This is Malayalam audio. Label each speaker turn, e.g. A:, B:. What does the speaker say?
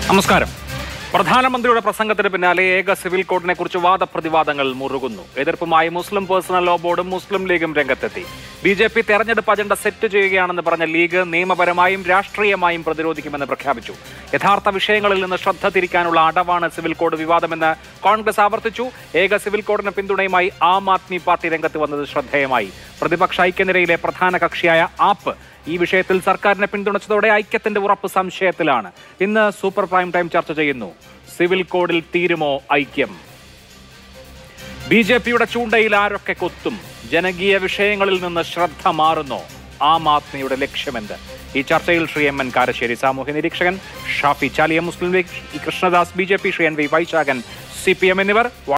A: നമസ്കാരം പ്രധാനമന്ത്രിയുടെ പ്രസംഗത്തിന് പിന്നാലെ ഏക സിവിൽ കോഡിനെ കുറിച്ച് വാദപ്രതിവാദങ്ങൾ മുറുകുന്നു എതിർപ്പുമായി മുസ്ലിം പേഴ്സണൽ ലോ ബോർഡും മുസ്ലിം ലീഗും രംഗത്തെത്തി ബി ജെ പി തെരഞ്ഞെടുപ്പ് അജണ്ട സെറ്റ് ചെയ്യുകയാണെന്ന് പറഞ്ഞ ലീഗ് നിയമപരമായും രാഷ്ട്രീയമായും പ്രതിരോധിക്കുമെന്ന് പ്രഖ്യാപിച്ചു യഥാർത്ഥ വിഷയങ്ങളിൽ നിന്ന് ശ്രദ്ധ തിരിക്കാനുള്ള അടവാണ് സിവിൽ കോഡ് വിവാദമെന്ന് കോൺഗ്രസ് ആവർത്തിച്ചു ഏക സിവിൽ കോഡിന് പിന്തുണയുമായി ആം ആദ്മി പാർട്ടി രംഗത്ത് വന്നത് ശ്രദ്ധേയമായി പ്രതിപക്ഷ ഐക്യനിരയിലെ പ്രധാന കക്ഷിയായ ആപ്പ് ഈ വിഷയത്തിൽ സർക്കാരിനെ പിന്തുണച്ചതോടെ ഐക്യത്തിന്റെ ഉറപ്പ് സംശയത്തിലാണ് ഇന്ന് സൂപ്പർ പ്രൈം ടൈം ചർച്ച ചെയ്യുന്നു സിവിൽ കോഡിൽ തീരുമോ ഐക്യം ബി ജെ പിയുടെ ചൂണ്ടയിൽ ആരൊക്കെ കൊത്തും ജനകീയ വിഷയങ്ങളിൽ നിന്ന് ശ്രദ്ധ മാറുന്നോ ആം ആദ്മിയുടെ ലക്ഷ്യമെന്ത് ഈ ചർച്ചയിൽ ശ്രീ എം എൻ കാരശ്ശേരി സാമൂഹ്യ നിരീക്ഷകൻ Shafi Chaliya Muslim League Krishnadas B J P Shri N V Vaisakhan C P M എന്നിവർ